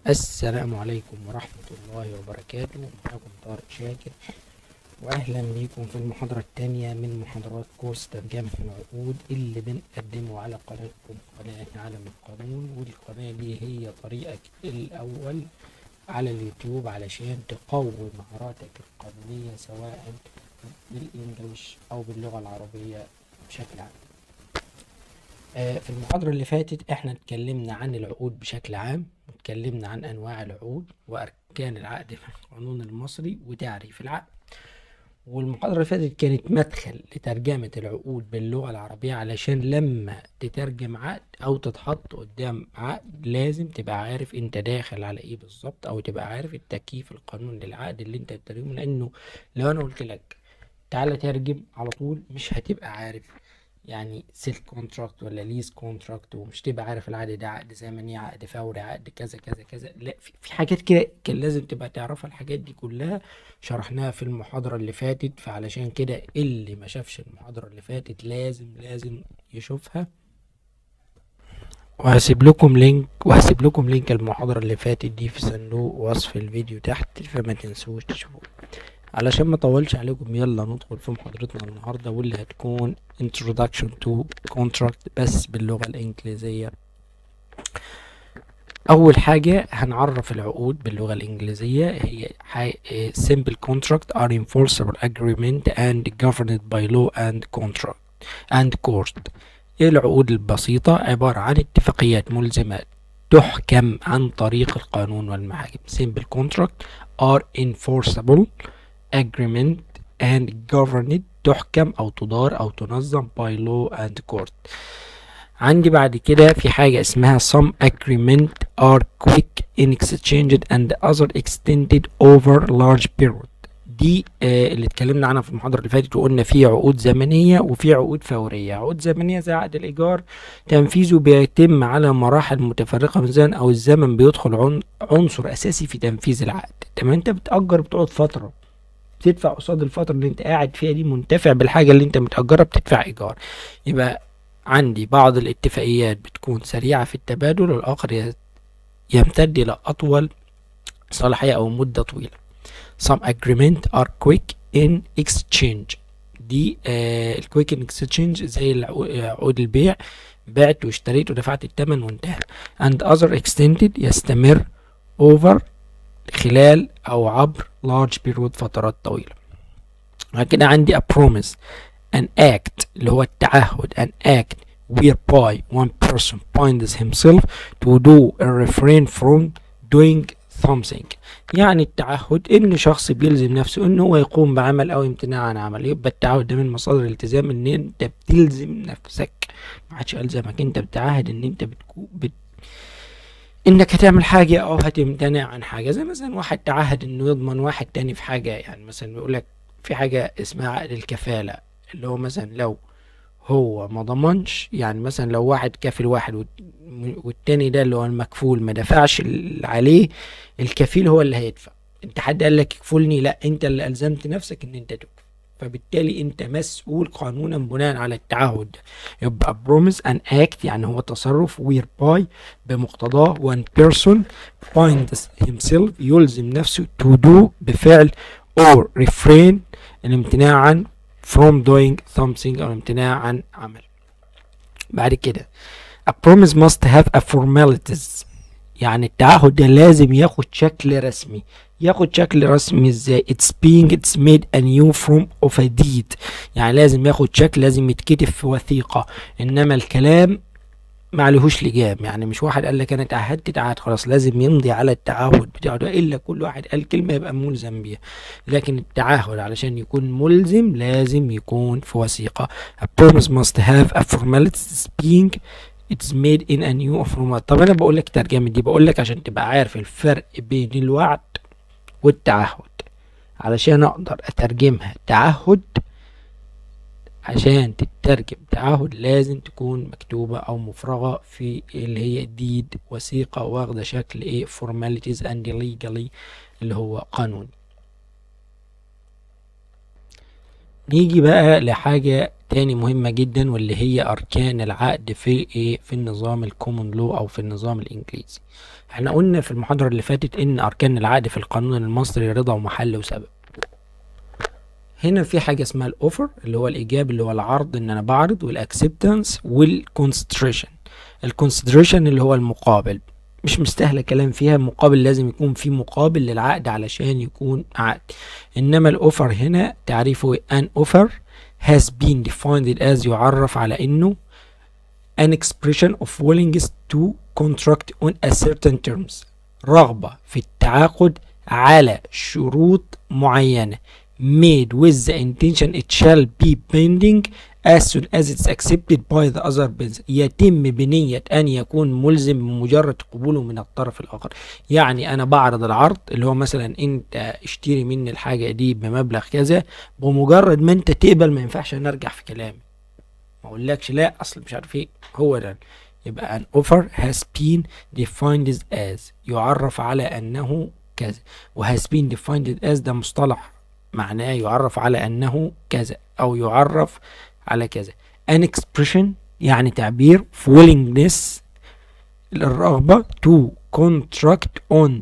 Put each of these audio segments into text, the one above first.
السلام عليكم ورحمة الله وبركاته معكم طارق شاكر وأهلا بيكم في المحاضرة التانية من محاضرات كورس ترجمة العقود اللي بنقدمه على قناتكم قناة عالم القانون والقناة دي هي طريقك الأول على اليوتيوب علشان تقوي مهاراتك القانونية سواء بالإنجليش أو باللغة العربية بشكل عام آه، في المحاضرة اللي فاتت احنا اتكلمنا عن العقود بشكل عام اتكلمنا عن انواع العقود واركان العقد في القانون المصري وتعريف العقد والمحاضرة اللي فاتت كانت مدخل لترجمة العقود باللغة العربية علشان لما تترجم عقد او تتحط قدام عقد لازم تبقى عارف انت داخل على ايه بالظبط او تبقى عارف التكييف القانوني للعقد اللي انت بتترجمه لانه لو انا قلت لك تعالى ترجم على طول مش هتبقى عارف يعني سيل كونتراكت ولا ليز كونتراكت ومش تبقى عارف العقد ده عقد زمني عقد فوري عقد كذا كذا كذا لا في في حاجات كده كان لازم تبقى تعرفها الحاجات دي كلها شرحناها في المحاضرة اللي فاتت فعلشان كده اللي ما شافش المحاضرة اللي فاتت لازم لازم يشوفها وهسيب لكم لينك وهسيب لكم لينك المحاضرة اللي فاتت دي في صندوق وصف الفيديو تحت فما تنسوش تشوفوه علشان ما اطولش عليكم يلا ندخل في محاضرتنا النهارده واللي هتكون introduction to contract بس باللغة الإنجليزية أول حاجة هنعرف العقود باللغة الإنجليزية هي حي... simple contract are enforceable agreement and governed by law and contract and court إيه العقود البسيطة عبارة عن اتفاقيات ملزمات تحكم عن طريق القانون والمحاكم simple contract are enforceable agreement and governed تحكم أو تدار أو تنظم by law and court عندي بعد كده في حاجة اسمها some agreement are quick in exchange and other extended over large period دي آه اللي اتكلمنا عنها في المحاضرة اللي فاتت وقلنا في عقود زمنية وفي عقود فورية عقود زمنية زي عقد الإيجار تنفيذه بيتم على مراحل متفرقة من الزمن أو الزمن بيدخل عن عنصر أساسي في تنفيذ العقد تمام أنت بتأجر بتقعد فترة بتدفع قصاد الفترة اللي انت قاعد فيها دي منتفع بالحاجة اللي انت متأجرها بتدفع إيجار يبقى عندي بعض الاتفاقيات بتكون سريعة في التبادل والآخر يمتد إلى أطول صلاحية أو مدة طويلة some agreement are quick in exchange دي آه الكويك ان اكسشينج زي عقود البيع بعت واشتريت ودفعت الثمن وانتهى and other extended يستمر over خلال او عبر large period فترات طويلة بعد كده عندي a promise an act اللي هو التعهد an act whereby one person binds himself to do a refrain from doing something يعني التعهد ان شخص بيلزم نفسه ان هو يقوم بعمل او امتناع عن عمل يبقى التعهد ده من مصادر الالتزام ان انت بتلزم نفسك ما عادش الزمك انت بتعهد ان انت بتكون بت انك هتعمل حاجة او هتمتنع عن حاجة زي مثلا واحد تعهد انه يضمن واحد تاني في حاجة يعني مثلا بيقول لك في حاجة اسمها عقد الكفالة اللي هو مثلا لو هو ما ضمنش يعني مثلا لو واحد كافل واحد والتاني ده اللي هو المكفول ما دفعش اللي عليه الكفيل هو اللي هيدفع انت حد قال لك اكفلني لا انت اللي الزمت نفسك ان انت تكفل فبالتالي انت مسؤول قانونا بناء على التعهد يبقى promise an act يعني هو تصرف whereby بمقتضاه one person binds himself يلزم نفسه to do بفعل or refrain الامتناع عن from doing something او الامتناع عن عمل بعد كده a promise must have a formalities يعني التعهد ده لازم ياخد شكل رسمي ياخد شكل رسمي ازاي it's being it's made a new form of a deed يعني لازم ياخد شكل لازم يتكتب في وثيقة انما الكلام ما عليهوش لجام يعني مش واحد قال لك انا تعهدت تعهد خلاص لازم يمضي على التعهد بتاعه ده الا كل واحد قال كلمه يبقى ملزم بيها لكن التعهد علشان يكون ملزم لازم يكون في وثيقه a promise must have a formality being it's made in a new format طب انا بقول لك ترجمه دي بقول لك عشان تبقى عارف الفرق بين الوعد والتعهد علشان اقدر اترجمها تعهد عشان تترجم تعهد لازم تكون مكتوبة أو مفرغة في اللي هي ديد وثيقة واخدة شكل ايه formalities and legally اللي هو قانوني نيجي بقى لحاجة تاني مهمة جدا واللي هي أركان العقد في إيه في النظام الكومون لو أو في النظام الإنجليزي احنا قلنا في المحاضرة اللي فاتت إن أركان العقد في القانون المصري رضا ومحل وسبب هنا في حاجة اسمها الأوفر اللي هو الإيجاب اللي هو العرض إن أنا بعرض والأكسبتنس والكونسيدريشن الكونسيدريشن اللي هو المقابل مش مستاهلة كلام فيها مقابل لازم يكون في مقابل للعقد علشان يكون عقد إنما الأوفر هنا تعريفه an offer has been defined as يعرف على إنه an expression of willingness to contract on a certain terms رغبة في التعاقد على شروط معينة made with the intention it shall be binding as soon as it's accepted by the other party يتم بنية أن يكون ملزم بمجرد قبوله من الطرف الآخر يعني أنا بعرض العرض اللي هو مثلا أنت اشتري مني الحاجة دي بمبلغ كذا بمجرد ما أنت تقبل ما ينفعش نرجع في كلامي ما أقولكش لا أصل مش عارف إيه هو ده يبقى an offer has been defined as يعرف على أنه كذا و has been defined as ده مصطلح معناه يعرف على أنه كذا أو يعرف على كذا an expression يعني تعبير في willingness الرغبة to contract on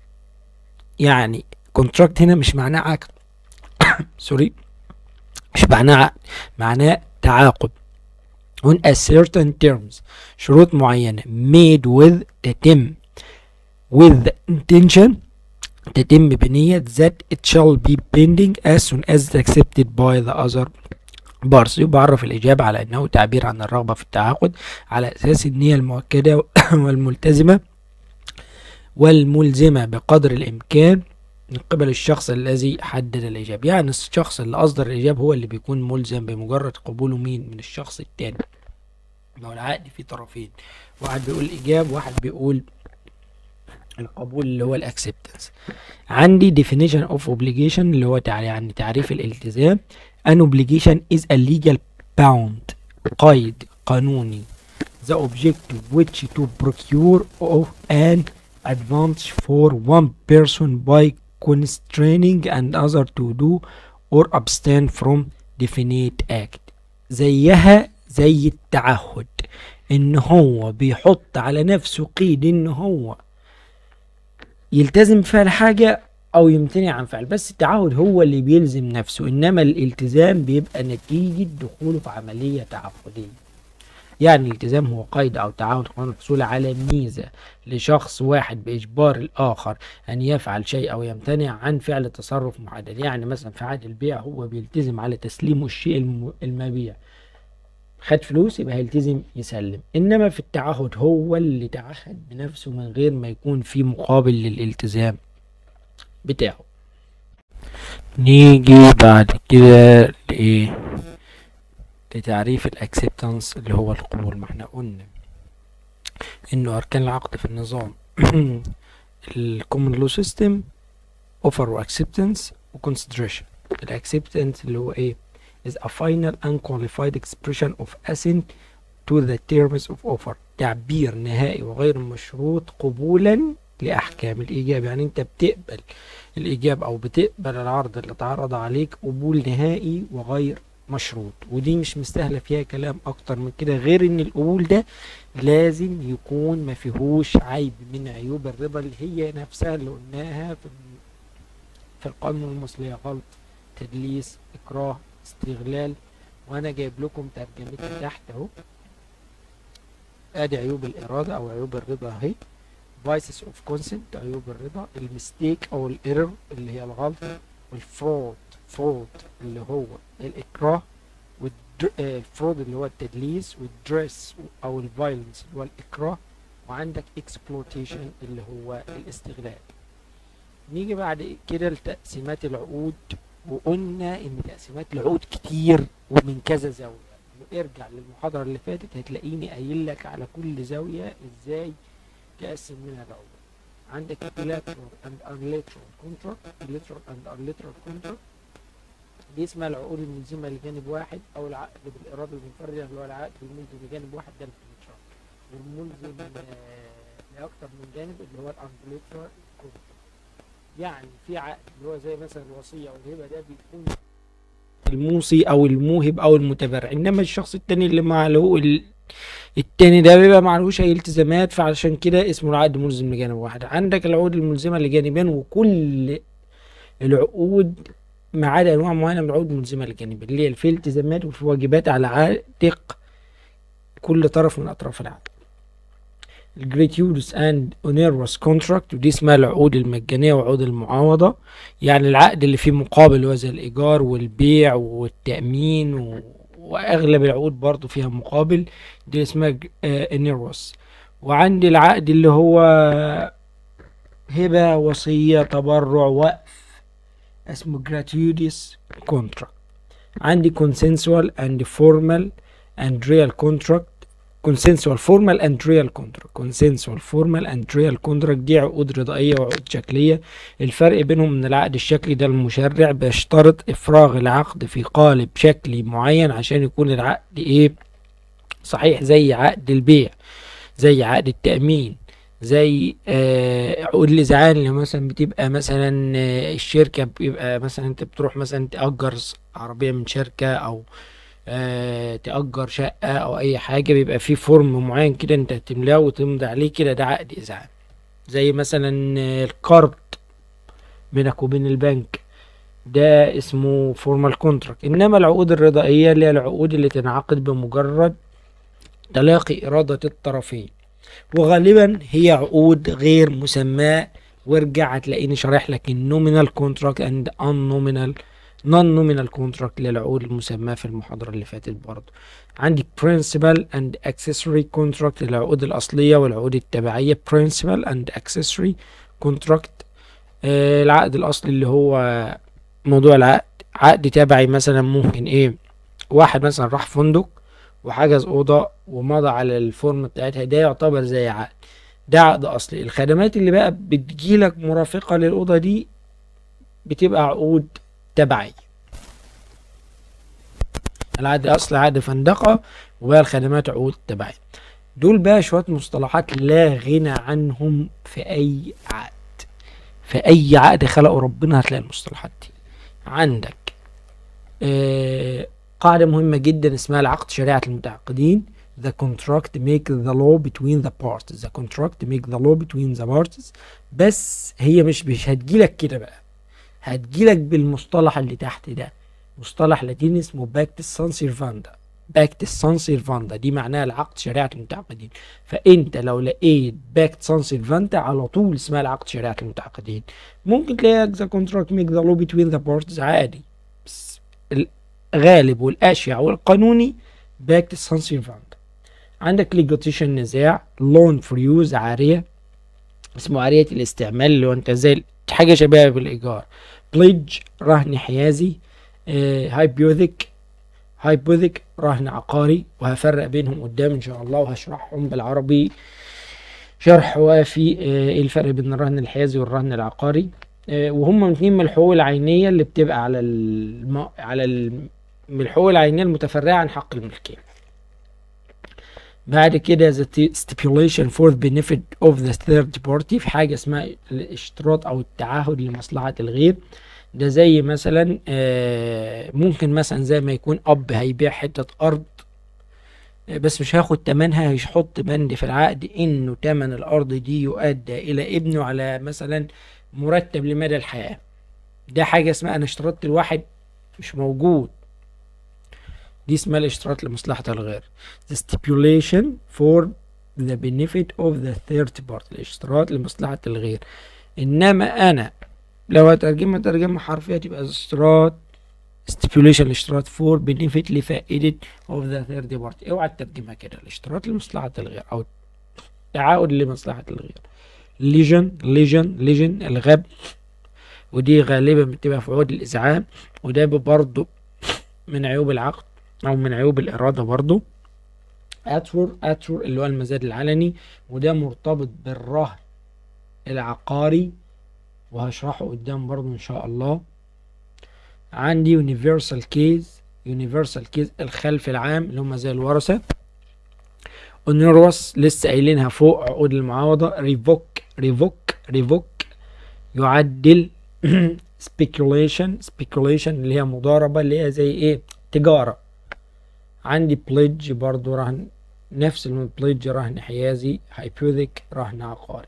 يعني contract هنا مش معناه عقد سوري مش معناه عقد معناه تعاقد on a certain terms شروط معينة made with تتم with the intention تتم بنية that it shall be pending as soon as accepted by the other بارس بعرف الإجابة على أنه تعبير عن الرغبة في التعاقد على أساس النية المؤكدة والملتزمة والملزمة بقدر الإمكان من قبل الشخص الذي حدد الإجابة يعني الشخص اللي أصدر الإجابة هو اللي بيكون ملزم بمجرد قبوله مين من الشخص التاني لو العقد فيه طرفين واحد بيقول إيجاب واحد بيقول القبول اللي هو الأكسبتنس عندي definition of obligation اللي هو يعني تعريف الالتزام an obligation is a legal bound قيد قانوني the objective which to procure of an advantage for one person by constraining another to do or abstain from definite act زيها زي التعهد ان هو بيحط على نفسه قيد ان هو يلتزم بفعل حاجة او يمتنع عن فعل بس التعهد هو اللي بيلزم نفسه انما الالتزام بيبقى نتيجة دخوله في عملية تعهدية يعني الالتزام هو قيد او تعهد قانون الحصول على ميزة لشخص واحد باجبار الاخر ان يفعل شيء او يمتنع عن فعل تصرف محدد يعني مثلا في عقد البيع هو بيلتزم على تسليمه الشيء الم- المبيع خد فلوس يبقى هيلتزم يسلم انما في التعهد هو اللي تعهد بنفسه من غير ما يكون في مقابل للالتزام بتاعه نيجي بعد كده لايه لتعريف الاكسبتنس اللي هو القبول ما احنا قلنا انه اركان العقد في النظام الكومن لو سيستم اوفر واكسبتنس وكونسيدريشن الاكسبتنس اللي هو ايه is a final unqualified expression of assent to the terms of offer تعبير نهائي وغير مشروط قبولا لأحكام الإيجاب يعني أنت بتقبل الإيجاب أو بتقبل العرض اللي اتعرض عليك قبول نهائي وغير مشروط ودي مش مستاهلة فيها كلام أكتر من كده غير إن القبول ده لازم يكون ما فيهوش عيب من عيوب الرضا اللي هي نفسها اللي قلناها في في القانون المصري غلط تدليس إكراه استغلال وانا جايب لكم ترجمتها تحت اهو ادي عيوب الاراده او عيوب الرضا اهي vices of consent عيوب الرضا المستيك او الايرور اللي هي الغلطه والفرود فرود اللي هو الاكراه والفرود اللي هو التدليس والدريس او الفايلنس اللي هو الاكراه وعندك exploitation اللي هو الاستغلال نيجي بعد كده لتقسيمات العقود وقلنا ان تقسيمات العقود كتير ومن كذا زاويه ارجع للمحاضره اللي فاتت هتلاقيني قايل لك على كل زاويه ازاي تقسم منها العقود عندك bilateral and unilateral contract bilateral and unilateral contract دي اسمها العقود الملزمه لجانب واحد او العقد بالاراده المنفرده اللي هو العقد الملزم لجانب واحد ده الكونتراكت والملزم آه، لاكثر من جانب اللي هو الانفليترال كونتراكت يعني في عقد اللي هو زي مثلا الوصيه او الهبه ده بيكون الموصي او الموهب او المتبرع انما الشخص التاني اللي معه ال- التاني ده بيبقى معلوش اي التزامات فعشان كده اسمه العقد ملزم لجانب واحد عندك العقود الملزمه لجانبين وكل العقود ما عدا انواع معينه من العقود الملزمه للجانبين اللي هي في التزامات وفي واجبات على عاتق كل طرف من اطراف العقد الجريتيودس اند اونيروس كونتراكت ودي اسمها العقود المجانيه وعقود المعاوضه يعني العقد اللي فيه مقابل اللي هو زي الايجار والبيع والتامين و... واغلب العقود برضو فيها مقابل دي اسمها انيروس وعندي العقد اللي هو هبه وصيه تبرع وقف اسمه gratuitous contract عندي consensual and formal and real contract consensual formal and real contract consensual formal and real contract دي عقود رضائية وعقود شكلية الفرق بينهم من العقد الشكلي ده المشرع بيشترط إفراغ العقد في قالب شكلي معين عشان يكون العقد إيه صحيح زي عقد البيع زي عقد التأمين زي آه، عقود الإذعان اللي مثلا بتبقى مثلا آه، الشركة بيبقى مثلا أنت بتروح مثلا تأجر س- عربية من شركة أو آه، تأجر شقة أو أي حاجة بيبقى فيه فورم معين كده أنت تملاه وتمضي عليه كده ده عقد إذعان زي مثلا آه، القرض بينك وبين البنك ده اسمه فورمال كونتراكت إنما العقود الرضائية اللي هي العقود اللي تنعقد بمجرد تلاقي إرادة الطرفين وغالبا هي عقود غير مسماة وارجع هتلاقيني شارح لك النومينال كونتراكت اند ان نومينال نون نومينال كونتراكت للعقود المسماة في المحاضرة اللي فاتت برضه عندي principal and accessory contract العقود الأصلية والعقود التبعية principal and accessory contract آه العقد الأصلي اللي هو موضوع العقد عقد تبعي مثلا ممكن ايه واحد مثلا راح فندق وحجز أوضة ومضى على الفورم بتاعتها ده يعتبر زي عقد ده عقد أصلي الخدمات اللي بقى بتجيلك مرافقة للأوضة دي بتبقى عقود تبعية العقد الأصلي عقد فندقة وبقى الخدمات عقود تبعية دول بقى شوية مصطلحات لا غنى عنهم في أي عقد في أي عقد خلقه ربنا هتلاقي المصطلحات دي عندك آه قاعدة مهمة جدا اسمها العقد شريعة المتعاقدين The contract make the law between the parties The contract make the law between the parties بس هي مش مش هتجيلك كده بقى هتجيلك بالمصطلح اللي تحت ده مصطلح لاتيني اسمه باكتس سان سيرفاندا باكتس سان سيرفاندا دي معناها العقد شريعة المتعاقدين فانت لو لقيت باكت سان سيرفاندا على طول اسمها العقد شريعة المتعاقدين ممكن تلاقي the contract make the law between the parties عادي بس الغالب والاشيع والقانوني باكت سان سيرفاندا عندك ليجوتيشن نزاع لون فور يوز عارية اسمه عارية الاستعمال اللي هو انت زي حاجة شبيهة بالإيجار بليدج رهن حيازي هايبيوثيك هايبوثيك رهن عقاري وهفرق بينهم قدام ان شاء الله وهشرحهم بالعربي شرح وافي آه، ايه الفرق بين الرهن الحيازي والرهن العقاري آه، وهم اتنين من الحقوق العينية اللي بتبقى على الم... على ال... من الحقوق العينية المتفرعة عن حق الملكية بعد كده the t- stipulation for the benefit of the third party في حاجة اسمها الاشتراط أو التعهد لمصلحة الغير ده زي مثلا آه، ممكن مثلا زي ما يكون أب هيبيع حتة أرض آه، بس مش هياخد تمنها هيحط بند في العقد إنه تمن الأرض دي يؤدى إلى ابنه على مثلا مرتب لمدى الحياة ده حاجة اسمها أنا اشترطت الواحد مش موجود دي اسمها الاشتراط لمصلحة الغير the stipulation for the benefit of the third party الاشتراط لمصلحة الغير انما انا لو هترجمها ترجمة حرفية تبقى اشتراط stipulation الاشتراط for benefit لفائدة of the third party اوعى تترجمها كده الاشتراط لمصلحة الغير او تعاقد لمصلحة الغير ليجن ليجن ليجن الغب ودي غالبا بتبقى في عقود الإزعاج وده برضه من عيوب العقد أو من عيوب الإرادة برضه أتور أتور اللي هو المزاد العلني وده مرتبط بالرهن العقاري وهشرحه قدام برضه إن شاء الله عندي universal case universal case الخلف العام اللي هم زي الورثة اونيروس لسه قايلينها فوق عقود المعاوضة ريفوك ريفوك ريفوك يعدل speculation speculation اللي هي مضاربة اللي هي زي ايه تجارة عندي pledge برضو رهن نفس الم pledge رهن حيازي hypothec رهن عقاري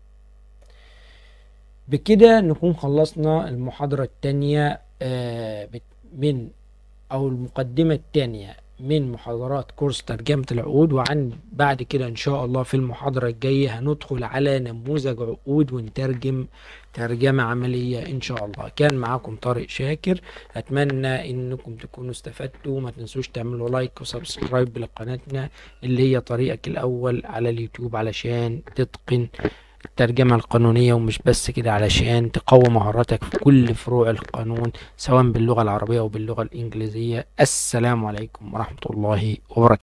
بكده نكون خلصنا المحاضرة التانية آه، بت- من أو المقدمة التانية من محاضرات كورس ترجمة العقود وعن بعد كده إن شاء الله في المحاضرة الجاية هندخل على نموذج عقود ونترجم ترجمة عملية إن شاء الله كان معاكم طارق شاكر أتمنى إنكم تكونوا استفدتوا ما تنسوش تعملوا لايك وسبسكرايب لقناتنا اللي هي طريقك الأول على اليوتيوب علشان تتقن الترجمة القانونية ومش بس كده علشان تقوي مهاراتك في كل فروع القانون سواء باللغة العربية أو باللغة الإنجليزية السلام عليكم ورحمة الله وبركاته